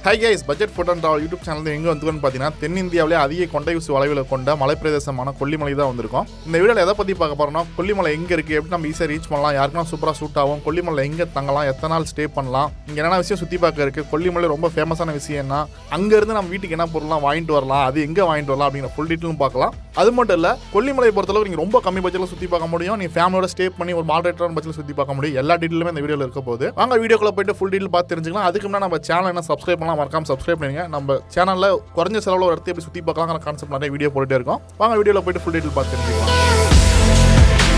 high guys budget food and travel YouTube channel எங்கே வந்துருக்குன்னு பார்த்தீங்கன்னா தென்னிந்தியாவிலே அதிக கொண்டை ஊசி வளைவில் கொண்ட மலைப்பிரதேசமான கொல்லிமலை தான் வந்திருக்கும் இந்த வீடியோவில் எதை பற்றி பார்க்க போகிறோம்னா கொல்லிமலை எங்கே இருக்குது எப்படி நம்ம ஈஸியாக ரீச் பண்ணலாம் யாருக்குன்னா சூப்பராக சூட் ஆகும் கொல்லிமலை எங்கே தங்கலாம் எத்தனை நாள் ஸ்டே பண்ணலாம் இங்கே என்னென்ன விஷயம் சுற்றி பார்க்க இருக்குது கொல்லிமலை ரொம்ப ஃபேமஸான விஷயம் என்ன அங்கேருந்து நம்ம வீட்டுக்கு என்ன பொருள்லாம் வாங்கிட்டு வரலாம் அது எங்கே வாங்கிட்டு வரலாம் அப்படிங்கிற ஃபுல் டீட்டெயிலும் பார்க்கலாம் அது மட்டும் இல்லை கொல்லிமலை பொறுத்தளவு நீங்கள் ரொம்ப கம்மி பட்ஜெட்டில் சுற்றி பார்க்க முடியும் நீங்கள் ஃபேமிலியோட ஸ்டே பண்ணி ஒரு மாடரேட்டரான பட்ஜெட்டில் சுற்றி பார்க்க முடியும் எல்லா டீட்டெயிலுமே இந்த வீடியோவில் இருக்க போகுது வாங்க வீடியோக்குள்ள போயிட்டு ஃபுல் டீட்டெயில் பார்த்து தெரிஞ்சுக்கலாம் அதுக்கு முன்னாடி நம்ம சேனல் என்ன சப்ஸ்கிரைப் பண்ணலாம் மறக்காம சப்ஸ்கிரைப் பண்ணுங்க நம்ம சேனலில் குறைஞ்ச செலவில் ஒரு இடத்த எப்படி சுற்றி பார்க்கலாங்கிற கான்செப்ட் நிறைய வீடியோ போட்டுட்டே இருக்கோம் வாங்க வீடியோவில் போயிட்டு ஃபுல் டீட்டெயில் பார்த்து தெரிஞ்சுக்கலாம்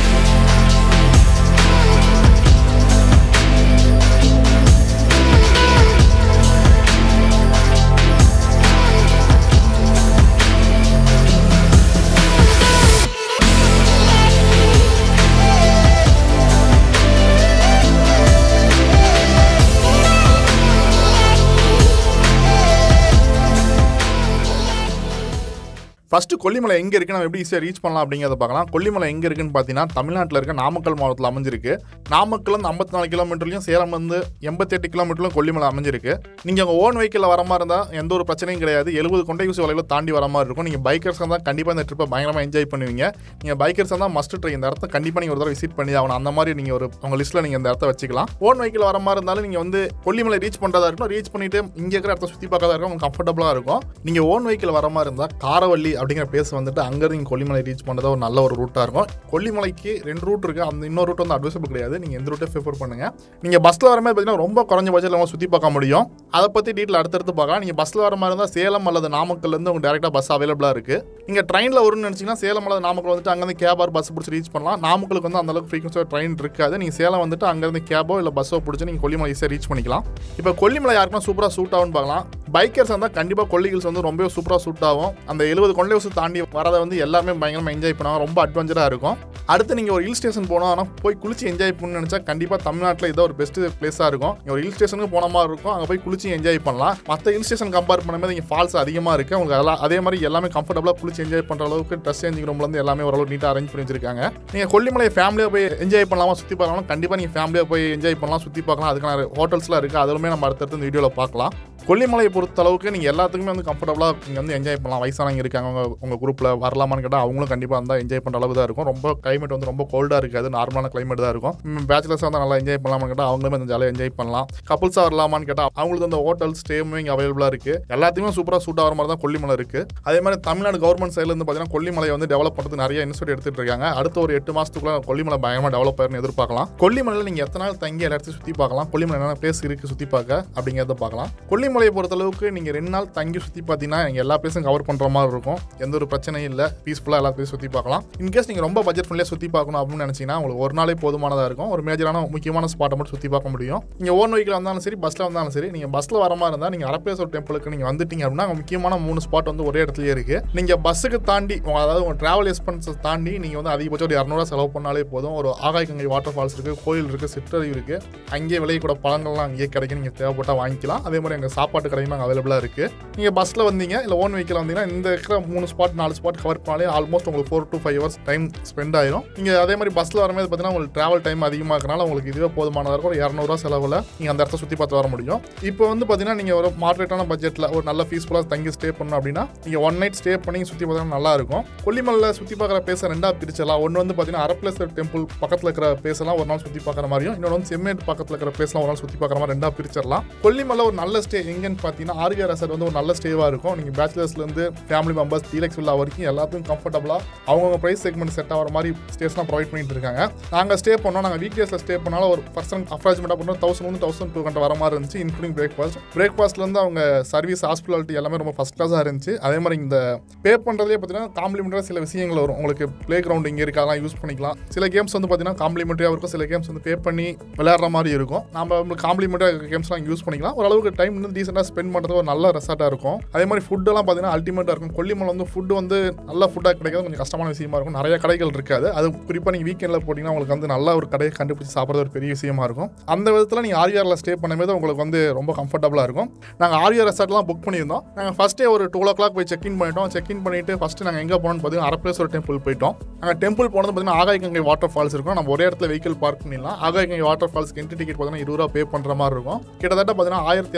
ஃபர்ஸ்ட் கொல்லிமலை எங்கே இருக்கு நம்ம எப்படி ஈஸியாக ரீச் பண்ணலாம் அப்படிங்கிறத பார்க்கலாம் கொல்லிமலை எங்கே இருக்குன்னு பார்த்தீங்கன்னா தமிழ்நாட்டில் இருக்க நாமக்கல் மாவட்டத்தில் அமைஞ்சிருக்கு நாமக்கல் வந்து ஐம்பத்தி நாலு கிலோமீட்டர்லையும் சேலம் வந்து எண்பத்தெட்டு கிலோமீட்டர்லையும் கொல்லிமலை அமைஞ்சிருக்கு நீங்கள் உங்கள் ஓன் வெஹிக்கிளில் வர மாதிரி இருந்தால் எந்த ஒரு பிரச்சனையும் கிடையாது எழுபது கொண்டை ஊசி வலையில் தாண்டி வர மாதிரி இருக்கும் நீங்கள் பைக்கர்ஸ் தான் கண்டிப்பாக இந்த ட்ரிப்பை பயங்கரமாக என்ஜாய் பண்ணுவீங்க நீங்கள் பைக்கர்ஸ் தான் மஸ்ட் ட்ரை இந்த இடத்த கண்டிப்பாக நீங்கள் ஒரு தடவை விசிட் பண்ணி ஆகணும் அந்த மாதிரி நீங்கள் ஒரு உங்கள் லிஸ்ட்டில் நீங்கள் இந்த இடத்த வச்சுக்கலாம் ஓன் வெஹிக்கிள் வர மாதிரி இருந்தாலும் நீங்கள் வந்து கொல்லிமலை ரீச் பண்ணுறதா இருக்கணும் ரீச் பண்ணிட்டு இங்கே இருக்கிற இடத்த சுற்றி பார்க்கறதா இருக்கும் உங்களுக்கு கம்ஃபர்டபுளாக இருக்கும் நீங்கள் ஓன் வெஹிக்கிள் வர மாதிரி இருந்தால் காரவள்ளி அப்படிங்கிற பிளேஸ் வந்துட்டு அங்கேருந்து நீங்கள் கொல்லிமலை ரீச் பண்ணுறது ஒரு நல்ல ஒரு ரூட்டாக இருக்கும் கொல்லிமலைக்கு ரெண்டு ரூட் இருக்குது அந்த இன்னொரு ரூட் வந்து அட்வைசபிள் கிடையாது நீங்கள் எந்த ரூட்டை ப்ரிஃபர் பண்ணுங்கள் நீங்கள் பஸ்ஸில் வர மாதிரி பார்த்தீங்கன்னா ரொம்ப குறைஞ்ச பட்ஜெட்டில் நம்ம சுற்றி பார்க்க முடியும் அதை பற்றி டீட்டெயில் அடுத்தடுத்து பார்க்கலாம் நீங்கள் பஸ்ஸில் வர மாதிரி இருந்தால் சேலம் அல்லது நாமக்கல்லேருந்து உங்களுக்கு டேரெக்டாக பஸ் அவைலபிளாக இருக்குது நீங்கள் ட்ரெயினில் வரும்னு நினச்சிங்கன்னா சேலம் அல்லது நாமக்கல் வந்துட்டு அங்கேருந்து கேபார் பஸ் பிடிச்சி ரீச் பண்ணலாம் நாமக்கலுக்கு வந்து அந்தளவுக்கு ஃப்ரீக்வன்சியாக ட்ரெயின் இருக்காது நீங்கள் சேலம் வந்துட்டு அங்கேருந்து கேபோ இல்லை பஸ்ஸோ பிடிச்சி நீங்கள் கொல்லிமலை ஈஸியாக ரீச் பண்ணிக்கலாம் இப்போ கொல்லிமலை யாருக்குன்னா சூப்பராக சூட் ஆகும்னு பார்க்கலாம் பைக்கர்ஸ் இருந்தால் கண்டிப்பாக கொல்லி ஹில்ஸ் வந்து ரொம்ப சூப்பராக சூட் ஆகும் அந்த எழுபது கொள்ளை ஹில்ஸ் தாண்டி வரதை வந்து எல்லாருமே பயங்கரமாக என்ஜாய் பண்ணுவாங்க ரொம்ப அட்வென்ச்சராக இருக்கும் அடுத்து நீங்கள் ஒரு ஹில் ஸ்டேஷன் போனோம் ஆனால் போய் குளிச்சு என்ஜாய் பண்ணணும்னு நினச்சா கண்டிப்பாக தமிழ்நாட்டில் இதோ ஒரு பெஸ்ட் பிளேஸாக இருக்கும் நீங்கள் ஒரு ஹில் ஸ்டேஷனுக்கு போன மாதிரி இருக்கும் அங்கே போய் குளிச்சு என்ஜாய் பண்ணலாம் மற்ற ஹில் ஸ்டேஷன் கம்பேர் பண்ணும்போது இங்கே ஃபால்ஸ் அதிகமாக இருக்குது உங்களுக்கு அதெல்லாம் அதே மாதிரி எல்லாமே கம்ஃபர்டபுளாக குளிச்சு என்ஜாய் பண்ணுற அளவுக்கு ட்ரெஸ் சேஞ்சிங் ரூம்லேருந்து எல்லாமே ஓரளவு நீட்டாக அரேஞ்ச் பண்ணி வச்சிருக்காங்க நீங்கள் கொல்லிமலை ஃபேமிலியாக போய் என்ஜாய் பண்ணலாமா சுற்றி பார்க்கலாம் கண்டிப்பாக நீங்கள் ஃபேமிலியாக போய் என்ஜாய் பண்ணலாம் சுற்றி பார்க்கலாம் அதுக்கான ஹோட்டல்ஸ்லாம் இருக்குது அதுவுமே நம்ம அடுத்தடுத்து இந்த வீடியோவில் பார்க்கலாம் கொல்லிமலையை பொறுத்த அளவுக்கு நீங்கள் எல்லாத்துக்குமே வந்து கம்ஃபர்டபுளாக நீங்கள் வந்து என்ஜாய் பண்ணலாம் வயசானவங்க இருக்காங்க உங்கள் உங்கள் குரூப்பில் வரலாமான்னு கேட்டால் அவங்களும் கண்டிப்பாக இருந்தால் என்ஜாய் பண்ணுற அளவு தான் இருக்கும் ரொம்ப கிளைமேட் வந்து ரொம்ப கோல்டாக இருக்காது நார்மலான கிளைமேட் தான் இருக்கும் பேச்சுலர்ஸாக இருந்தால் நல்லா என்ஜாய் பண்ணலாமான்னு கேட்டால் அவங்களுமே வந்து ஜாலியாக என்ஜாய் பண்ணலாம் கப்புள்ஸாக வரலாமான்னு கேட்டால் அவங்களுக்கு அந்த ஹோட்டல் ஸ்டேமே இங்கே அவைலபிளாக இருக்குது எல்லாத்தையுமே சூப்பராக சூட் ஆகிற மாதிரி தான் கொல்லிமலை இருக்குது அதே மாதிரி தமிழ்நாடு கவர்மெண்ட் சைட்லேருந்து பார்த்தீங்கன்னா கொல்லிமலையை வந்து டெவலப் பண்ணுறது நிறைய இன்ஸ்டியூட் எடுத்துகிட்டு இருக்காங்க அடுத்த ஒரு எட்டு மாதத்துக்குள்ள கொல்லிமலை பயங்கரமாக டெவலப் ஆயிருன்னு எதிர்பார்க்கலாம் கொல்லிமலையில் நீங்கள் எத்தனை நாள் தங்கி எல்லா இடத்தையும் சுற்றி பார்க்கலாம் கொல்லிமலை என்னென்ன பிளேஸ் இருக்குது சுற்றி பார்க்க அப்படிங்கிறத பார்க்கலாம் கொல்லிமலையை பொறுத்தளவுக்கு நீங்கள் ரெண்டு நாள் தங்கி சுற்றி பார்த்தீங்கன்னா நீங்கள் எல்லா பிளேஸும் கவர் பண்ணுற மாதிரி இருக்கும் எந்த ஒரு பிரச்சனையும் இல்லை பீஸ்ஃபுல்லாக எல்லா பிளேஸ் சுற்றி பார்க்கலாம் இன்கேஸ் நீங்கள் ரொம்ப பட்ஜெட் ஃப்ரெண்ட்லியாக சுற்றி பார்க்கணும் அப்படின்னு நினச்சிங்கன்னா உங்களுக்கு ஒரு நாளே போதுமானதாக இருக்கும் ஒரு மேஜரான முக்கியமான ஸ்பாட்டை மட்டும் சுற்றி பார்க்க முடியும் நீங்கள் ஓன் வெஹிக்கில் வந்தாலும் சரி பஸ்ஸில் வந்தாலும் சரி நீங்கள் பஸ்ஸில் வர மாதிரி இருந்தால் நீங்கள் அரப்பேஸ்வர் டெம்பிளுக்கு நீங்கள் வந்துட்டீங்க அப்படின்னா அங்கே முக்கியமான மூணு ஸ்பாட் வந்து ஒரே இடத்துலயே இருக்குது நீங்கள் பஸ்ஸுக்கு தாண்டி உங்க- அதாவது உங்கள் ட்ராவல் எக்ஸ்பென்சஸ் தாண்டி நீங்கள் வந்து அதிகபட்சம் ஒரு இரநூறுவா செலவு பண்ணாலே போதும் ஒரு ஆகாய் கங்கை வாட்டர் ஃபால்ஸ் இருக்குது கோயில் இருக்குது சிற்றறிவு இருக்குது அங்கேயே விளையக்கூட பழங்கள்லாம் அங்கேயே கிடைக்கும் நீங்கள் தேவைப்பட்டால் வாங்கிக்கலாம் அதே மாதிரி எங்கள் சாப்பாட்டு கடையும் அங்கே அவைலபிளாக இருக்குது நீங்கள் பஸ்ஸில் வந்தீங்க இல்லை ஓன் வெஹிக்கில் வந்தீங்கன்னா இந்த இருக்கிற மூணு ஸ்பாட் நாலு ஸ்பாட் கவர் பண்ணாலே ஆல்மோஸ்ட் உங்களுக்கு four to five hours time spend ஆயிரும் நீங்கள் அதே மாதிரி பஸ்ஸில் வரும்போது பார்த்தீங்கன்னா உங்களுக்கு ட்ராவல் டைம் அதிகமாக இருக்கனால உங்களுக்கு இதுவே போதுமானதாக இருக்கும் ஒரு இரநூறுவா செலவில் நீங்கள் அந்த இடத்த சுற்றி பார்த்து வர முடியும் இப்போ வந்து பார்த்தீங்கன்னா நீங்கள் ஒரு மாடரேட்டான பட்ஜெட்டில் ஒரு நல்ல பீஸ்ஃபுல்லாக தங்கி ஸ்டே பண்ணணும் அப்படின்னா நீங்கள் ஒன் நைட் ஸ்டே பண்ணி சுற்றி பார்த்தீங்கன்னா நல்லா இருக்கும் கொல்லிமலையில் சுற்றி பார்க்குற பிளேஸ் ரெண்டாக பிரிச்சலாம் ஒன்று வந்து பார்த்தீங்கன்னா அரப்ளேஸ்வர் டெம்பிள் பக்கத்தில் இருக்கிற place எல்லாம் ஒரு நாள் சுற்றி பார்க்குற மாதிரியும் இன்னொன்று வந்து செம்மேட் பக்கத்தில் இருக்கிற பிளேஸ்லாம் ஒரு நாள் சுற்றி பார்க்குற மாதிரி ரெண்டாக பிரிச்சிடலாம் கொல்லிமலை ஒரு நல்ல ஸ்டே எங்கன்னு பார்த்தீங்கன்னா ஆர்கே ரெசார்ட் வந்து ஒரு நல்ல ஸ்டேவாக இருக்கும் நீங்கள் பேச்சுலர்ஸ்லேருந்து ஃபேமிலி மெம்பர்ஸ் டீலக்ஸ் வில்லா வரைக்கும் எல்லாத்துக்கும் கம்ஃபர்டபுளாக அவங்கவுங்க ப்ரைஸ் செக்மெண்ட் செட் ஆகிற மாதிரி ஸ்டேஸ்லாம் ப்ரொவைட் பண்ணிட்டு இருக்காங்க நாங்கள் ஸ்டே பண்ணோம் நாங்கள் வீக் டேஸில் ஸ்டே பண்ணாலும் ஒரு பர்சன் அப்ராக்சிமேட்டாக பண்ணோம் தௌசண்ட் வந்து தௌசண்ட் டூ ஹண்ட்ரட் வர மாதிரி இருந்துச்சு இன்க்ளூடிங் பிரேக்ஃபாஸ்ட் பிரேக்ஃபாஸ்ட்லேருந்து அவங்க சர்வீஸ் ஹாஸ்பிட்டாலிட்டி எல்லாமே ரொம்ப ஃபஸ்ட் கிளாஸாக இருந்துச்சு அதே மாதிரி இந்த பே பண்ணுறதுலேயே பார்த்தீங்கன்னா காம்ப்ளிமெண்ட்டாக சில விஷயங்கள் வரும் உங்களுக்கு ப்ளே கிரவுண்ட் இங்கே இருக்கு அதெல்லாம் யூஸ் பண்ணிக்கலாம் சில கேம்ஸ் வந்து பார்த்தீங்கன்னா காம்ப்ளிமெண்ட்டாக இருக்கும் சில கேம்ஸ் வந்து பே பண்ணி விளையாடுற மாதிரி இருக்கும் நம்ம உங்களுக்கு காம்ப்ளிமெண்ட்டாக கேம்ஸ்லாம் யூஸ் பண்ணிக்கலாம் ஓரளவுக்கு டைம் வந்து டீசெண்டாக ஸ்பெண்ட் பண்ணுறது ஒரு நல்ல ரெசார்ட்டாக இருக்கும் அதே மாதிரி ஃபுட்டெல்லாம் பார்த்தீங்கன்னா அல்டிமேட்டாக இருக்கும் கொல்லிமலை வந்து ஃபுட்டு வந்து நல்ல ஃபுட்டாக கிடைக்கிறது கொஞ்சம் கஷ்டமான விஷயமா இருக்கும் நிறைய கடைகள் இருக்காது அது குறிப்பாக நீங்கள் வீக்கெண்டில் போட்டிங்கன்னா உங்களுக்கு வந்து நல்ல ஒரு கடையை கண்டுபிடிச்சி சாப்பிட்றது ஒரு பெரிய விஷயமா இருக்கும் அந்த விதத்தில் நீங்கள் ஆர்ஆரில் ஸ்டே பண்ணும்போது உங்களுக்கு வந்து ரொம்ப கம்ஃபர்டபுளாக இருக்கும் நாங்கள் ஆர்ஆர் ரெசார்ட்லாம் புக் பண்ணியிருந்தோம் நாங்கள் ஃபஸ்ட்டே ஒரு டூ ஓ கிளாக் போய் செக் இன் பண்ணிட்டோம் செக் இன் பண்ணிட்டு ஃபஸ்ட்டு நாங்கள் எங்கே போனோம்னு பார்த்தீங்கன்னா அரப்பேஸ்வரர் டெம்பிள் போயிட்டோம் நாங்கள் டெம்பிள் போனது பார்த்தீங்கன்னா ஆகாய் கங்கை வாட்டர் ஃபால்ஸ் இருக்கும் நம்ம ஒரே இடத்துல வெஹிக்கிள் பார்க் பண்ணிடலாம் ஆகாய் கங்கை வாட்டர் ஃபால்ஸ்க்கு என்ட்ரி டிக்கெட் பார்த்தீங்கன்னா இருபது ரூபா பே பண்ணுற மாதிரி இருக்கும் கிட்டத்தட்ட பார்த்தீங்கன்னா ஆயிரத்தி இரநூறு படிக்கட்டு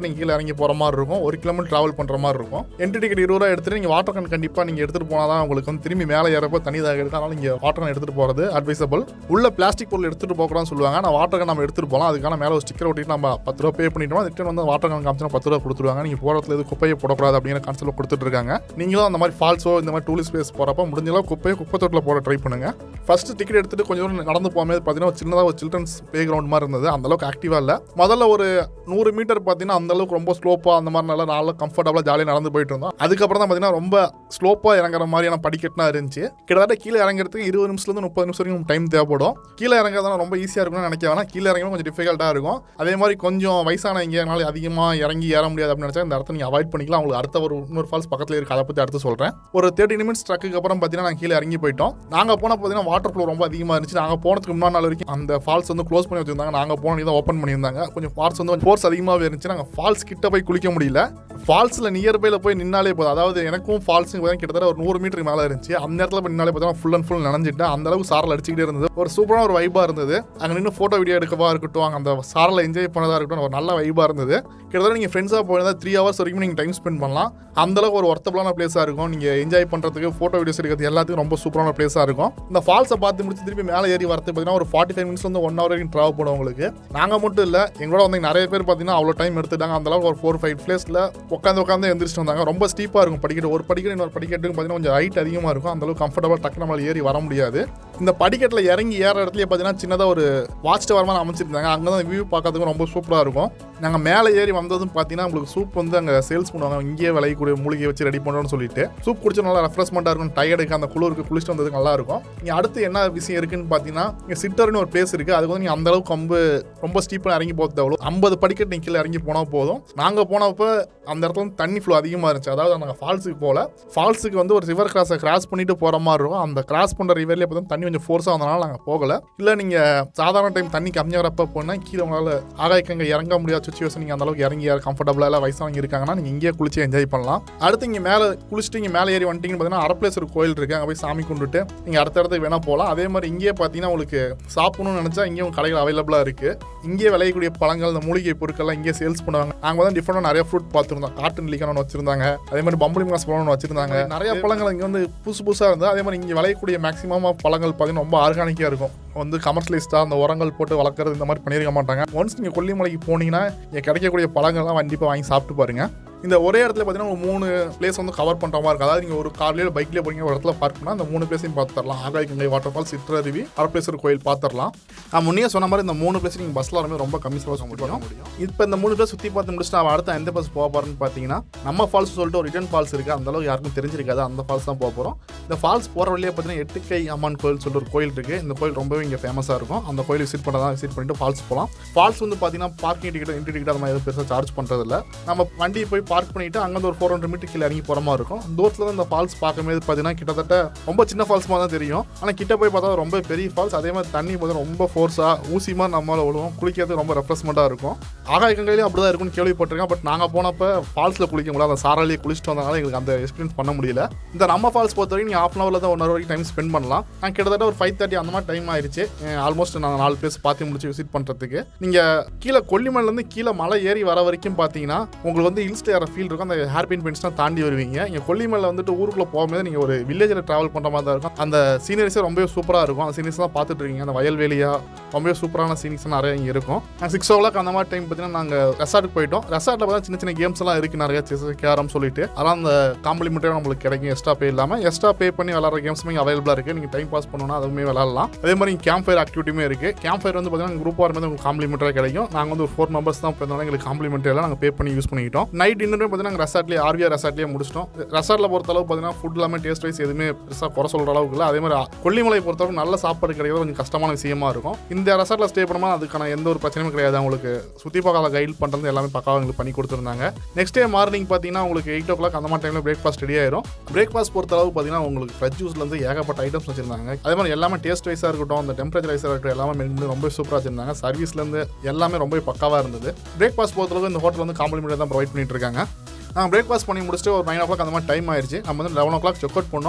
நீங்கள் கீழே இறங்கி போகிற மாதிரி இருக்கும் ஒரு கிலோமீட்டர் ட்ராவல் பண்ணுற மாதிரி இருக்கும் என்ட்ரி டிக்கெட் இருபது ரூபா எடுத்துட்டு நீங்கள் வாட்டர் கேன் கண்டிப்பாக நீங்கள் எடுத்துகிட்டு போனால் தான் உங்களுக்கு வந்து திரும்பி மேலே ஏறப்போ தனி தாக இருக்குது அதனால் நீங்கள் வாட்டர் கேன் எடுத்துகிட்டு போகிறது அட்வைசபிள் உள்ள பிளாஸ்டிக் பொருள் எடுத்துகிட்டு போகக்கூடாதுன்னு சொல்லுவாங்க நான் வாட்டர் கேன் நம்ம எடுத்துகிட்டு போகலாம் அதுக்கான மேலே ஒரு ஸ்டிக்கர் ஒட்டிட்டு நம்ம பத்து ரூபா பே பண்ணிட்டோம் ரிட்டர்ன் வந்து வாட்டர் கேன் காமிச்சா பத்து ரூபா கொடுத்துருவாங்க நீங்கள் போகிறதுல எது குப்பையை போடக்கூடாது அப்படிங்கிற கான்செப்ட் கொடுத்துட்டு இருக்காங்க நீங்களும் அந்த மாதிரி ஃபால்ஸோ இந்த மாதிரி டூரிஸ்ட் பிளேஸ் போகிறப்ப முடிஞ்சளவு குப்பையை குப்பை தொட்டில் போட ட்ரை பண்ணுங்க ஃபர்ஸ்ட் டிக்கெட் எடுத்துட்டு கொஞ்சம் தூரம் நடந்து போகும்போது பார்த்தீங்கன்னா ஒரு சின்னதாக ஒரு சில்ட்ரன்ஸ் பிளே கிரவுண்ட் மாதிரி இருந்தது அந்த அளவுக்கு ஆக்டிவாக இல்லை முதல்ல ஒரு நூறு மீட்டர் பார்த்தீங்கன்னா அந்த அளவுக்கு ரொம்ப ஸ்லோப்பாக அந்த மாதிரி நல்லா நல்லா கம்ஃபர்டபுளாக ஜாலியாக நடந்து போயிட்டு இருந்தோம் அதுக்கப்புறம் தான் பார்த்தீங்கன்னா ரொம்ப ஸ்லோப்பாக இறங்குற மாதிரியான படிக்கட்டுலாம் இருந்துச்சு கிட்டத்தட்ட கீழே இறங்குறதுக்கு இருபது நிமிஷத்துலேருந்து முப்பது நிமிஷம் வரைக்கும் டைம் தேவைப்படும் கீழே இறங்குறதுனா ரொம்ப ஈஸியாக இருக்கும்னு நினைக்க வேணாம் கீழே இறங்கணும் கொஞ்சம் டிஃபிகல்ட்டாக இருக்கும் அதே மாதிரி கொஞ்சம் வயசானவங்கனால அதிகமாக இறங்கி ஏற முடியாது அப்படின்னு நினச்சா இந்த இடத்த நீங்கள் அவாய்ட் பண்ணிக்கலாம் உங்களுக்கு அடுத்த ஒரு இன்னொரு ஃபால்ஸ் பக்கத்தில் இருக்கு அதை பற்றி அடுத்து சொல்கிறேன் ஒரு தேர்ட்டி நிமிட்ஸ் ட்ரக்குக்கு அப்புறம் பார்த்தீங்கன்னா நாங்கள் கீழே இறங்கி போயிட்டோம் நாங்கள் போன பார்த்தீங்கன்னா வாட்டர் ஃப்ளோ ரொம்ப அதிகமாக இருந்துச்சு நாங்கள் போனதுக்கு முன்னாடி நாள் வரைக்கும் அந்த ஃபால்ஸ் வந்து க்ளோஸ் பண்ணி வச்சிருந்தாங்க நாங்கள் போன தான் ஓப்பன் பண்ணியிருந்தாங்க கொஞ்சம் ஃபால்ஸ் வந்து ஃபோர்ஸ் அதிகமாகவே இருந்துச்சு நாங்கள் ஃபால்ஸ் கிட்ட போய் குளிக்க முடியல ஃபால்ஸில் நியர்பையில் போய் நின்னாலே போதும் அதாவது எனக்கும் ஃபால்ஸுக்கு பார்த்தீங்கன்னா கிட்டத்தட்ட ஒரு நூறு மீட்டருக்கு மேலே இருந்துச்சு அந்த நேரத்தில் போய் நின்னாலே பார்த்தீங்கன்னா ஃபுல் அண்ட் ஃபுல் நனைஞ்சிட்டு அந்த அளவுக்கு சாரல் அடிச்சுக்கிட்டே இருந்தது ஒரு சூப்பரான ஒரு வைபாக இருந்தது அங்கே நின்று ஃபோட்டோ வீடியோ எடுக்கவா இருக்கட்டும் அங்க அந்த சாரலை என்ஜாய் பண்ணதாக இருக்கட்டும் ஒரு நல்ல வைபாக இருந்தது கிட்டத்தட்ட நீங்கள் ஃப்ரெண்ட்ஸாக போயிருந்தா த்ரீ ஹவர்ஸ் வரைக்கும் நீங்கள் டைம் ஸ்பெண்ட் பண்ணலாம் அந்த அளவுக்கு ஒரு ஒர்த்தபுளான பிளேஸாக இருக்கும் நீங்கள் என்ஜாய் பண்ணுறதுக்கு ஃபோட்டோ வீடியோஸ் எடுக்கிறது எல்லாத்துக்கும் ரொம்ப சூப்பரான பிளேஸாக இருக்கும் இந்த ஃபால்ஸை பார்த்து முடிச்சு திருப்பி மேலே ஏறி வரது பார்த்தீங்கன்னா ஒரு ஃபார்ட்டி ஃபைவ் மினிட்ஸ் வந்து ஒன் ஹவர் வரைக்கும் ட்ராவல் பண்ணும் உங்களுக்கு நாங்கள் மட்டும் இல்லை எங்களோட வந்து நிறைய பேர் பார்த்தீங்கன்னா அவ்வளோ டைம் எடுத்துட்டாங்க அந்த அளவுக்கு ஒரு ஃபோர் ஃபைவ் பிளேஸில் உட்காந்து உட்காந்து எந்திரிச்சிட்டு வந்தாங்க ரொம்ப ஸ்டீப்பாக இருக்கும் படிக்கட்டு ஒரு படிக்கட்டு இன்னொரு படிக்கட்டுக்கு பார்த்தீங்கன்னா கொஞ்சம் ஹைட் அதிகமாக இருக்கும் அந்த அளவுக்கு கம்ஃபர்டபுள் டக்கு நம்மளால் ஏறி வர முடியாது இந்த படிக்கட்டில் இறங்கி ஏற இடத்துல பார்த்தீங்கன்னா சின்னதாக ஒரு வாட்ச் டவர் மாதிரி அமைச்சிருந்தாங்க அங்கே தான் வியூ பார்க்கறதுக்கு ரொம்ப சூப்பராக இருக்கும் நாங்கள் மேலே ஏறி வந்ததும் பார்த்தீங்கன்னா உங்களுக்கு சூப் வந்து அங்கே சேல்ஸ் பண்ணுவாங்க இங்கேயே விளையக்கூடிய மூலிகை வச்சு ரெடி பண்ணுறோம்னு சொல்லிட்டு சூப் குடிச்சு நல்லா ரெஃப்ரெஷ்மெண்ட்டாக இருக்கும் டயர்டுக்கு அந்த குளிருக்கு குளிச்சுட்டு வந்ததுக்கு நல்லா இருக்கும் இங்கே அடுத்து என்ன விஷயம் இருக்குன்னு பார்த்தீங்கன்னா இங்கே சிட்டர்னு ஒரு பிளேஸ் இருக்குது அதுக்கு வந்து நீங்கள் அந்த அளவுக்கு ரொம்ப ரொம்ப ஸ்டீப்பாக இறங்கி போகிறது அவ்வளோ ஐம்பது படிக்கட்டு நீங்கள் கீழே இறங்கி போனால் போதும் நாங்கள் போனப்போ அந்த இடத்துல வந்து தண்ணி ஃப்ளோ அதிகமாக இருந்துச்சு அதாவது நாங்கள் ஃபால்ஸுக்கு போகல ஃபால்ஸுக்கு வந்து ஒரு ரிவர் கிராஸை கிராஸ் பண்ணிட்டு போகிற மாதிரி இருக்கும் அந்த கிராஸ் பண்ணுற ரிவர்லேயே பார்த்தா தண்ணி கொஞ்சம் ஃபோர்ஸாக வந்தனால நாங்கள் போகல இல்லை நீங்கள் சாதாரண டைம் தண்ணி கம்மியாகிறப்ப போனால் கீழே உங்களால் ஆகாய்க்கங்க இறங்க முடியாத சுச்சுவேஷன் நீங்கள் அந்த அளவுக்கு இறங்கி கம்ஃபர்டபுளாக இல்லை வயசானவங்க இருக்காங்கன்னா நீங்கள் இங்கேயே குளிச்சு என்ஜாய் பண்ணலாம் அடுத்து இங்கே மேலே குளிச்சுட்டு இங்கே மேலே ஏறி வந்துட்டீங்கன்னு பார்த்தீங்கன்னா அரப்ளேஸ்வர் கோயில் இருக்குது அங்கே போய் சாமி கும்பிட்டுட்டு நீங்கள் அடுத்த இடத்துக்கு வேணால் போகலாம் அதே மாதிரி இங்கேயே பார்த்தீங்கன்னா உங்களுக்கு சாப்பிடணும்னு நினச்சா இங்கேயும் கடைகள் அவைலபிளாக இருக்குது இங்கேயே விளையக்கூடிய பழங்கள் இந்த மூலிகை பொருட்கள்லாம் இங்கே சேல்ஸ் பண்ணுவாங்க நாங்கள் வந்து டிஃப்ரெண்டாக நிறைய ஃப்ரூட் பார்த்துருந்தோம் காட்டன் லீக்கான ஒன்று வச்சிருந்தாங்க அதே மாதிரி பம்புளி மாஸ் பழம் ஒன்று வச்சிருந்தாங்க நிறைய பழங்கள் இங்கே வந்து புதுசு புதுசாக இருந்தது அதே மாதிரி இங்கே விளையக்கூடிய மேக்ஸிமம் பழங்கள் பார்த்தீங்கன்னா ரொம்ப ஆர்கானிக்காக இருக்கும் வந்து கமர்ஷியலிஸ்டாக அந்த உரங்கள் போட்டு வளர்க்குறது இந்த மாதிரி பண்ணியிருக்க மாட்டாங்க ஒன்ஸ் நீங்கள் கொல்லிமலைக்கு போனீங்கன்னா இங்கே கிடைக்கக்கூடிய பழங்கள்லாம் கண்டிப்பாக வாங்கி சாப்பிட்டு பாருங்க இந்த ஒரே இடத்துல பார்த்தீங்கன்னா ஒரு மூணு பிளேஸ் வந்து கவர் பண்ணுற மாதிரி இருக்கும் அதாவது நீங்கள் ஒரு கார்லேயோ பைக்லேயே போறீங்க ஒரு இடத்துல பார்க் பண்ணால் அந்த மூணு பிளேஸையும் பார்த்துடலாம் ஆகாய் கங்கை வாட்டர் ஃபால் சிற்றருவி அரப்பேஸ்வரர் கோயில் பார்த்துடலாம் நான் முன்னே சொன்ன மாதிரி இந்த மூணு பிளேஸ் நீங்கள் பஸ்ஸில் வரமே ரொம்ப கம்மி செலவு சுற்றி பார்க்க முடியும் இப்போ இந்த மூணு பிளேஸ் சுற்றி பார்த்து முடிச்சுட்டு அவன் அடுத்த எந்த பஸ் போக போகிறேன்னு பார்த்தீங்கன்னா நம்ம ஃபால்ஸ் சொல்லிட்டு ஒரு ரிட்டர்ன் ஃபால்ஸ் இருக்குது அந்த அளவுக்கு யாருக்கும் தெரிஞ்சிருக்காது அந்த ஃபால்ஸ் தான் போக போகிறோம் இந்த ஃபால்ஸ் போகிற வழியே பார்த்தீங்கன்னா எட்டுக்கை அம்மன் கோயில் சொல்லிட்டு ஒரு கோயில் இருக்குது இந்த கோயில் ரொம்பவே இங்கே ஃபேமஸாக இருக்கும் அந்த கோயில் விசிட் பண்ணதான் விசிட் பண்ணிட்டு ஃபால்ஸ் போகலாம் ஃபால்ஸ் வந்து பார்த்தீங்கன்னா பார்க்கிங் டிக்கெட் என்ட்ரி டிக்கெட் அந்த மாதிரி எதுவும் பெருசாக சார்ஜ் பண்ணுறதில்ல நம்ம வண்டியை போய் பார்க் பண்ணிட்டு அங்கே ஒரு ஃபோர் ஹண்ட்ரட் மீட்டர் கீழே இறங்கி போகிற மாதிரி இருக்கும் தூரத்தில் தான் இந்த ஃபால்ஸ் பார்க்கும்போது பார்த்தீங்கன்னா கிட்டத்தட்ட ரொம்ப சின்ன ஃபால்ஸ் மாதிரி தான் தெரியும் ஆனால் கிட்ட போய் பார்த்தா ரொம்ப பெரிய ஃபால்ஸ் அதே மாதிரி தண்ணி பார்த்தா ரொம்ப ஃபோர்ஸாக ஊசி மாதிரி நம்மளால் விழுவும் குளிக்கிறதுக்கு ரொம்ப ரெஃப்ரெஷ்மெண்ட்டாக இருக்கும் ஆகாய கங்கையிலையும் அப்படி தான் இருக்கும்னு கேள்விப்பட்டிருக்கேன் பட் நாங்கள் போனப்போ ஃபால்ஸில் குளிக்க முடியல அந்த சாராலேயே குளிச்சுட்டு வந்தனால எங்களுக்கு அந்த எக்ஸ்பீரியன்ஸ் பண்ண முடியல இந்த நம்ம ஃபால்ஸ் பொறுத்த வரைக்கும் நீங்கள் ஆஃப் அன் ஹவரில் தான் ஒன் ஹவர் வரைக்கும் டைம் ஸ்பெண்ட் பண்ணலாம் நான் கிட்டத்தட்ட ஒரு ஃபைவ் தேர்ட்டி அந்த மாதிரி டைம் ஆயிடுச்சு ஆல்மோஸ்ட் நாங்கள் நாலு பிளேஸ் பார்த்து முடிச்சு விசிட் பண்ணுறதுக்கு நீங்கள் கீழே கொல்லிமலைலேருந்து கீழே மலை ஏறி வர வரைக்கும் பார்த்தீங்கன்னா உங்களுக்கு வந்து ஹில்ஸ் ஏற ஃபீல் இருக்கும் அந்த ஹேர்பின் பெயிண்ட்ஸ்லாம் தாண்டி வருவீங்க இங்கே கொல்லிமலை வந்துட்டு ஊருக்குள்ளே போகும்போது நீங்கள் ஒரு வில்லேஜில் ட்ராவல் பண்ணுற மாதிரி தான் இருக்கும் அந்த சீனரிஸே ரொம்பவே சூப்பராக இருக்கும் அந்த சீனரிஸ் தான் பார்த்துட்டு இருக்கீங்க அந்த வயல்வெளியா ரொம்பவே சூப்பரான சீனிக்ஸ் நிறைய இங்கே இருக்கும் சிக்ஸ் ஓ கிளாக் அந்த மாதிரி டைம் பார்த்தீங்கன்னா நாங்கள் ரெசார்ட்டுக்கு போயிட்டோம் ரெசார்ட்டில் பார்த்தா சின்ன சின்ன கேம்ஸ் எல்லாம் இருக்குது நிறைய செஸ் கேரம் சொல்லிட்டு அதெல்லாம் அந்த காம்ப்ளிமெண்ட்டாக நம்மளுக்கு கிடைக்கும் எக்ஸ்ட்ரா பே இல்லாமல் எக்ஸ்ட்ரா பே பண்ணி விளாட்ற கேம்ஸுமே அவைலபிளாக இருக்குது நீங்கள் டைம் பாஸ் பண்ணணும்னா அதுவுமே விளாட்லாம் அதே மாதிரி கேம்ப் ஃபயர் ஆக்டிவிட்டியுமே இருக்குது கேம்ப் ஃபயர் வந்து பார்த்தீங்கன்னா குரூப்பாக வரும்போது உங்களுக்கு காம்ப்ளிமெண்ட்டாக கிடைக்கும் நாங்கள் வந்து ஒரு ஃபோர் மெம்பர்ஸ் தான் போயிருந்தோம் எங்களுக்கு காம்ப்ளிமெண்ட் எல்லாம் நாங்கள் பே பண்ணி யூஸ் பண்ணிக்கிட்டோம் நைட் டின்னருமே பார்த்தீங்கன்னா நாங்கள் ரெசார்ட்லேயே ஆர்விஆர் ரெசார்ட்லேயே முடிச்சிட்டோம் ரெசார்ட்டில் பொறுத்தளவு பார்த்தீங்கன்னா ஃபுட் எல்லாமே டேஸ்ட் வைஸ் எதுவுமே பெருசாக குறை சொல்கிற அளவுக்கு இல்லை அதே மாதிரி கொல்லிமலை பொறுத்தளவு நல்ல சாப்பாடு கிடைக்கிறது கொஞ்சம் கஷ்டமான விஷயமா இருக்கும் இந்த ரெசார்ட்டில் ஸ்டே பண்ணும்போது அதுக்கான எந்த ஒரு பிரச்சனையும் கிடையாது உங்களுக்கு சுற்றி பார்க்காத கைட் பண்ணுறது எல்லாமே பக்காவாக எங்களுக்கு பண்ணி கொடுத்துருந்தாங்க நெக்ஸ்ட் டே மார்னிங் பார்த்தீங்கன்னா உங்களுக்கு எயிட் ஓ கிளாக் அந்த மாதிரி டைமில் பிரேக்ஃபாஸ்ட் ரெடி ஆயிரும் பிரேக்ஃபாஸ்ட் பொறுத்தளவு பார்த்தீங்கன்னா உங்களுக்கு ஃப்ரெஷ் ஜூஸ்லேருந்து ஏகப்பட்ட ஐட்டம்ஸ் வச்சிருந்தாங்க அதே மாதிரி எல்லாமே டேஸ்ட் வைஸாக இருக்கட்டும் அந்த டெம்பரேச்சர் வைஸாக இருக்கட்டும் எல்லாமே மெனு ரொம்ப சூப்பராக வச்சிருந்தாங்க சர்வீஸ்லேருந்து எல்லாமே ரொம்ப பக்காவாக இருந்தது பிரேக்ஃபாஸ்ட் பொறுத்தளவு இந்த ஹோட்டல் வந்து காம்ப்ளிமெண்ட் தான் ப்ரொவைட் பண்ணிட்டு இருக்காங்க நாங்கள் பிரேக்ஃபாஸ்ட் பண்ணி முடிச்சுட்டு ஒரு நைன் ஓ கிளாக் அந்த மாதிரி டைம் ஆயிடுச்சு நம்ம வந்து eleven o'clock check out பண்ணோம்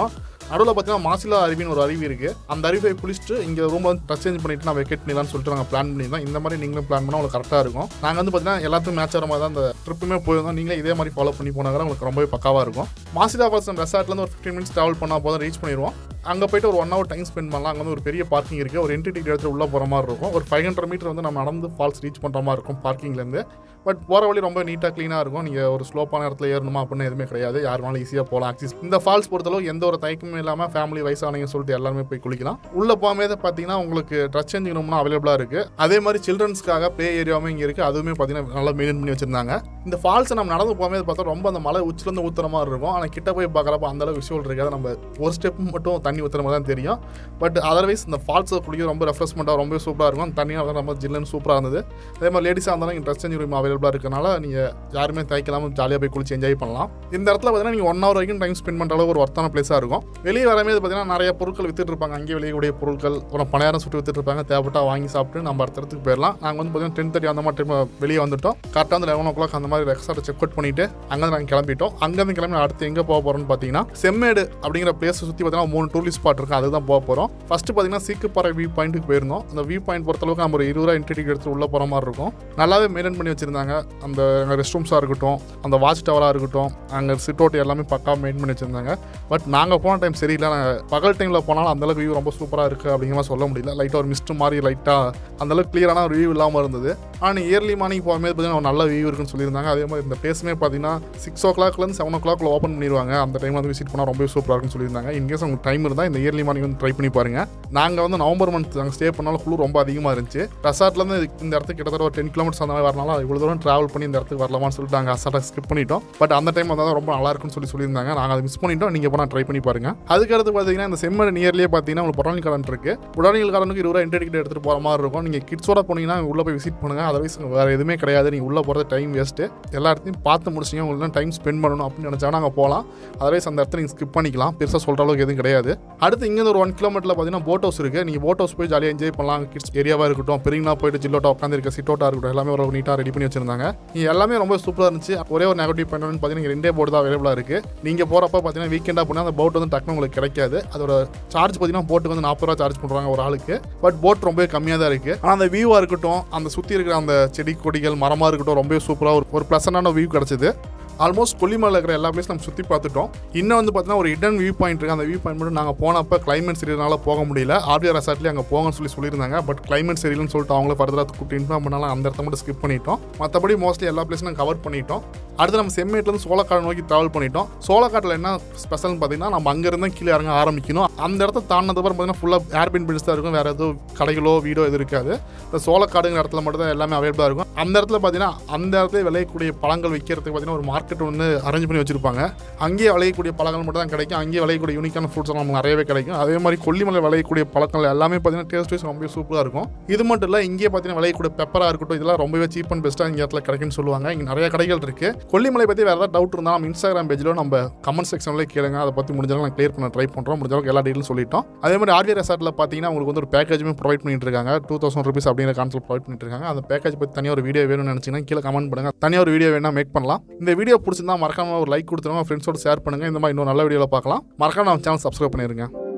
நடுவில் பார்த்தீங்கன்னா மாசிலா அருவின்னு ஒரு அருவி இருக்குது அந்த அருவியை குளிச்சுட்டு இங்கே ரூம் வந்து ட்ரெஸ் சேஞ்ச் பண்ணிட்டு நான் வெக்கேட் பண்ணலாம்னு சொல்லிட்டு நாங்கள் பிளான் பண்ணியிருந்தோம் இந்த மாதிரி நீங்களும் பிளான் பண்ணால் உங்களுக்கு கரெக்டாக இருக்கும் நாங்கள் வந்து பார்த்தீங்கன்னா எல்லாத்துக்கும் மேட்ச் ஆகிற மாதிரி தான் அந்த ட்ரிப்புமே போயிருந்தோம் நீங்களே இதே மாதிரி ஃபாலோ பண்ணி போனாங்க உங்களுக்கு ரொம்பவே பக்காவாக இருக்கும் மாசிலா பர்சன் ரெசார்ட்லேருந்து ஒரு ஃபிஃப்டீன் மினிட்ஸ் ட்ராவல் பண்ணால் போதும் ரீச் பண்ணிடுவோம் அங்கே போயிட்டு ஒரு ஒன் ஹவர் டைம் ஸ்பெண்ட் பண்ணலாம் அங்கே வந்து ஒரு பெரிய பார்க்கிங் இருக்குது ஒரு என்ட்ரி டிக்கெட் எடுத்து உள்ளே போகிற மாதிரி இருக்கும் ஒரு ஃபைவ் ஹண்ட்ரட் மீட்டர் வந்து நம்ம நடந்து ஃபால்ஸ் ரீச் பண்ணுற மாதிரி இருக்கும் பார்க்கிங்லேருந்து பட் போகிற வழி ரொம்ப நீட்டாக க்ளீனாக இருக்கும் நீங்கள் ஒரு ஸ்லோப்பான இடத்துல ஏறணுமா அப்படின்னு எதுவுமே கிடையாது யார் வேணாலும் ஈஸியாக போகலாம் ஆக்சிஸ் இந்த ஃபால்ஸ் பொறுத்தளவு எந்த ஒரு தயக்கமும் இல்லாமல் ஃபேமிலி வயசானவங்க சொல்லிட்டு எல்லாருமே போய் குளிக்கலாம் உள்ளே போகும்போது பார்த்தீங்கன்னா உங்களுக்கு ட்ரெஸ் சேஞ்சிங் ரூம்லாம் அவைலபிளாக இருக்குது அதே மாதிரி சில்ட்ரன்ஸ்க்காக ப்ளே ஏரியாவும் இங்கே இருக்குது அதுவுமே பார்த்தீங்கன்னா நல்லா மெயின்டைன் பண்ணி வச்சிருந்தாங்க இந்த ஃபால்ஸை நம்ம நடந்து போகும்போது பார்த்தா ரொம்ப அந்த மலை உச்சிலேருந்து ஊற்றுற மாதிரி இருக்கும் ஆனால் கிட்ட போய் பார்க்குறப்ப அந்த அளவு விஷுவல் இருக்காது நம்ம ஒரு ஸ்டெப் மட்டும் தண்ணி ஊற்றுற மாதிரி தான் தெரியும் பட் அதர்வைஸ் இந்த ஃபால்ஸை குளிக்க ரொம்ப ரெஃப்ரெஷ்மெண்ட்டாக ரொம்ப சூப்பராக இருக்கும் தண்ணியாக வந்து ரொம்ப ஜில்லுன்னு சூப்பராக இருந்தது அதே மாதிரி லேடிஸாக இருந்தாலும் இங்கே ட்ரெஸ் சேஞ்ச் ரூம் அவைலபிளாக இருக்கனால நீங்கள் யாருமே தேய்க்கலாமல் ஜாலியாக போய் குளிச்சு என்ஜாய் பண்ணலாம் இந்த இடத்துல பார்த்தீங்கன்னா நீங்கள் ஒன் ஹவர் வரைக்கும் டைம் ஸ்பெண்ட் பண்ணுற அளவுக்கு ஒரு ஒர்த்தான பிளேஸாக இருக்கும் வெளியே வரமே பார்த்தீங்கன்னா நிறைய பொருட்கள் வித்துட்டு இருப்பாங்க அங்கேயே வெளியக்கூடிய பொருட்கள் அப்புறம் பணியாரம் சுட்டு வித்துட்டு இருப்பாங்க தேவைப்பட்டா வாங்கி சாப்பிட்டு நம்ம அடுத்த இடத்துக்கு போயிடலாம் நாங்கள் வந்து பார்த்தீங்கன்னா டென் தேர்ட்டி அந்த மாதிரி டைம் வெளியே வந்துட்டோம் கரெக்டாக வந்து லெவன் ஓ கிளாக் அந்த மாதிரி ரெசார்ட்டை செக் அவுட் பண்ணிட்டு அங்கேருந்து நாங்கள் கிளம்பிட்டோம் அங்கேருந்து கிளம்பி அடுத்து எங்கே போக போகிறோம்னு பார்த்தீங்கன்னா செம்மேடு அப்படிங்கிற பிளேஸை சுற்றி பார்த்தீங்கன்னா மூணு டூரிஸ்ட் ஸ்பாட் இருக்குது அதுதான் போக போகிறோம் ஃபஸ்ட்டு பார்த்தீங்கன்னா சீக்குப்பாறை வியூ பாயிண்ட்டுக்கு போயிருந்தோம் அந்த வியூ பாயிண்ட் பொறுத்தளவுக்கு நம்ம ஒரு இருபது ரூபா என்ட்ரி டிக்கெட் எடுத்து உள்ளே போகிற மாதிரி இருக்கும் நல்லாவே மெயின்டைன் பண்ணி வச்சிருந்தாங்க அந்த ரெஸ்ட் ரூம்ஸாக இருக்கட்டும் அந்த வாட்ச் டவராக இருக்கட்டும் அங்கே சிட் அவுட் எல்லாமே பக்கா மெயின்டைன் பண்ணி வச்சிருந்தாங்க பட் நாங்கள் போன டைம் சரியில்லை நாங்கள் பகல் டைமில் போனாலும் அந்தளவுக்கு வியூ ரொம்ப சூப்பராக இருக்குது அப்படிங்கிற மாதிரி சொல்ல முடியல லைட்டாக ஒரு மிஸ்ட் மாதிரி லைட்டாக அந்தளவுக்கு கிளியரான ஒரு வியூ இல்லாமல் இருந்தது ஆனால் இயர்லி மார்னிங் போகும்போது பார்த்தீங்கன்னா ஒரு நல்ல வியூ இருக்குன்னு சொல்லியிருந்தாங்க அதே மாதிரி இந்த பிளேஸுமே பார்த்தீங்கன்னா சிக்ஸ் ஓ கிளாக்லேருந்து செவன் ஓ கிளாக்ல ஓப்பன் பண்ணிடுவாங்க அந்த டைம் வந்து விசிட் பண்ணால் ரொம்ப சூப்பராக இருக்குன்னு சொல்லியிருந்தாங்க இன்கேஸ் உங்களுக்கு டைம் இருந்தால் இந்த இயர்லி மார்னிங் வந்து ட்ரை பண்ணி பாருங்கள் நாங்கள் வந்து நவம்பர் மந்த் நாங்கள் ஸ்டே பண்ணாலும் குளிர் ரொம்ப அதிகமாக இருந்துச்சு ரெசார்ட்லேருந்து இந்த இடத்துக்கு கிட்டத்தட்ட ஒரு டென் கிலோமீட்டர்ஸ் அந்த மாதிரி வரனால இவ்வளோ தூரம் ட்ராவல் பண்ணி இந்த இடத்துக்கு வரலாமான்னு சொல்லிட்டு நாங்கள் அசாட்டாக ஸ்கிப் பண்ணிட்டோம் பட் அந்த டைம் வந்தால் ரொம்ப நல்லா இருக்குன்னு சொல்லி சொல்லியிருந்தாங்க நாங்கள் அதை மிஸ் பண்ணிட்டோம் நீங்கள் போனால் ட்ரை பண்ணி பாருங்க அதுக்கடுத்து பார்த்தீங்கன்னா இந்த செம்மர் நியர்லேயே பார்த்தீங்கன்னா உங்களுக்கு பொட்டானிக்கல் கார்டன் இருக்கு பொட்டானிக்கல் கார்டனுக்கு இருபது என்ட்ரி டிக்கெட் எடுத்துகிட்டு போகிற மாதிரி இருக்கும் நீங்கள் கிட்ஸோட போனீங்கன்னா உள்ளே போய் விசிட் பண்ணுங்கள் அதர்வைஸ் வேறு எதுவுமே கிடையாது நீங்கள் உள்ளே போகிறது டைம் வேஸ்ட்டு எல்லா இடத்தையும் பார்த்து முடிச்சிங்க உங்களுக்கு டைம் ஸ்பெண்ட் பண்ணணும் அப்படின்னு நினச்சா நாங்கள் போகலாம் அதர்வைஸ் அந்த இடத்துல நீங்கள் ஸ்கிப் பண்ணிக்கலாம் பெருசாக சொல்கிற அளவுக்கு எதுவும் கிடையாது அடுத்து இங்கேருந்து ஒரு ஒன் கிலோமீட்டரில் பார்த்தீங்கன்னா போட் ஹவுஸ் இருக்குது நீங்கள் போட் ஹவுஸ் போய் ஜாலியாக என்ஜாய் பண்ணலாம் கிட்ஸ் ஏரியாவாக இருக்கட்டும் பெரியனா போயிட்டு ஜில்லோட்டா உட்காந்துருக்க சிட்டோட்டா இருக்கட்டும் எல்லாமே ஒரு நீட்டாக ரெடி பண்ணி வச்சிருந்தாங்க இது எல்லாமே ரொம்ப சூப்பராக இருந்துச்சு ஒரே ஒரு நெகட்டிவ் பாயிண்ட் பார்த்தீங்கன்னா இங்க ரெண்டே போட் தான் அவைலபிளாக இருக்குது நீங்கள் போகிறப்ப பார்த்தீங்கன்னா வீக்கெண்டாக போனால் அந்த போட் வந்து டக்குனு உங்களுக்கு கிடைக்காது அதோட சார்ஜ் பார்த்தீங்கன்னா போட்டுக்கு வந்து நாற்பது ரூபா சார்ஜ் பண்ணுறாங்க ஒரு ஆளுக்கு பட் போட் ரொம்பவே கம்மியாக தான் இருக்குது ஆனால் அந்த வியூவாக இருக்கட்டும் அந்த சுற்றி இருக்கிற அந்த செடி கொடிகள் மரமாக இருக்கட்டும் ரொம்பவே சூப்பராக ஒரு ஒரு ப்ளசண்டான வியூ கிடச்சிது ஆல்மோஸ்ட் கொல்லிமலையில் இருக்கிற எல்லா பிளேஸ் நம்ம சுற்றி பார்த்துட்டோம் இன்னும் வந்து பார்த்தீங்கன்னா ஒரு இடன் வியூ பாயிண்ட் இருக்குது அந்த வியூ பாயிண்ட் மட்டும் நாங்கள் போனப்போ கிளைமேட் சரியினால போக முடியல ஆர்பிஆர் ரெசார்ட்லேயே அங்கே போங்கன்னு சொல்லி சொல்லியிருந்தாங்க பட் கிளைமேட் சரியில்லைன்னு சொல்லிட்டு அவங்கள ஃபர்தராக கூப்பிட்டு இன்ஃபார்ம் பண்ணாலும் அந்த இடத்த மட்டும் ஸ்கிப் பண்ணிட்டோம் மற்றபடி மோஸ்ட்லி எல்லா பிளேஸும் நாங்கள் கவர் பண்ணிட்டோம் அடுத்து நம்ம செம்மேட்லேருந்து சோளக்காடு நோக்கி ட்ராவல் பண்ணிட்டோம் சோளக்காட்டில் என்ன ஸ்பெஷல்னு பார்த்தீங்கன்னா நம்ம அங்கேருந்து கீழே இறங்க ஆரம்பிக்கணும் அந்த இடத்த தாண்டினது அப்புறம் பார்த்தீங்கன்னா ஃபுல்லாக ஏர்பின் பில்ஸ் தான் இருக்கும் வேறு எதுவும் கடைகளோ வீடோ எதுவும் இருக்காது இந்த சோளக்காடுங்கிற இடத்துல மட்டும் தான் எல்லாமே அவைலபிளாக இருக்கும் அந்த இடத்துல பார்த்தீங்கன்னா அந்த இடத்துல விளையக்கூடிய பழங்கள் விற்கிறதுக்கு பார்த்தீங்கன்னா ஒரு மார்க்கெட் வந்து அரேஞ்ச் பண்ணி வச்சிருப்பாங்க அங்கேயே விளையக்கூடிய பழங்கள் மட்டும் தான் கிடைக்கும் அங்கேயே விளையக்கூடிய யூனிக்கான ஃப்ரூட்ஸ் நமக்கு நிறையவே கிடைக்கும் அதே மாதிரி கொல்லிமலை விளையக்கூடிய பழங்கள் எல்லாமே பார்த்தீங்கன்னா டேஸ்ட் வைஸ் ரொம்ப சூப்பராக இருக்கும் இது மட்டும் இல்லை இங்கேயே பார்த்தீங்கன்னா விளையக்கூடிய பெப்பராக இருக்கட்டும் இதெல்லாம் ரொம்பவே சீப் அண்ட் பெஸ்ட்டாக இந்த இடத்துல கிடைக்கும்னு சொல்லுவாங்க இங்கே நிறைய கடைகள் இருக்குது கொல்லிமலை பற்றி வேறு ஏதாவது டவுட் இருந்தால் நம்ம இன்ஸ்டாகிராம் பேஜில் நம்ம கமெண்ட் செக்ஷனில் கேளுங்க அதை பற்றி முடிஞ்சாலும் நான் கிளியர் பண்ண ட்ரை பண்ணுறோம் முடிஞ்சளவுக்கு எல்லா டீட்டெயிலும் சொல்லிட்டோம் அதே மாதிரி ஆர்விஆர் ரெசார்ட்டில் பார்த்தீங்கன்னா உங்களுக்கு வந்து ஒரு பேக்கேஜுமே ப்ரொவைட் பண்ணிட்டு இருக்காங்க டூ தௌசண்ட் ருபீஸ் அப்படிங்கிற கான்செப்ட் ப்ரொவைட் பண்ணிட்டு இருக்காங்க அந்த பேக்கேஜ் பற்றி தனியாக ஒரு வீடியோ வேணும்னு நினச்சிங்கன்னா கீழே கமெண்ட் பண்ணுங்க தனியாக ஒரு வீடியோ வேணா மேக் பண்ணலாம் இந்த வீடியோ பிடிச்சிருந்தா மறக்காம ஒரு லைக் கொடுத்துருங்க ஃப்ரெண்ட்ஸோட ஷேர் பண்ணுங்க இந்த மாதிரி இன்னும் நல்ல வீடியோவில் பார்க்கலாம் மறக்காம நம்ம சேனல் சப்ஸ்கிரைப் பண்ணிருங்க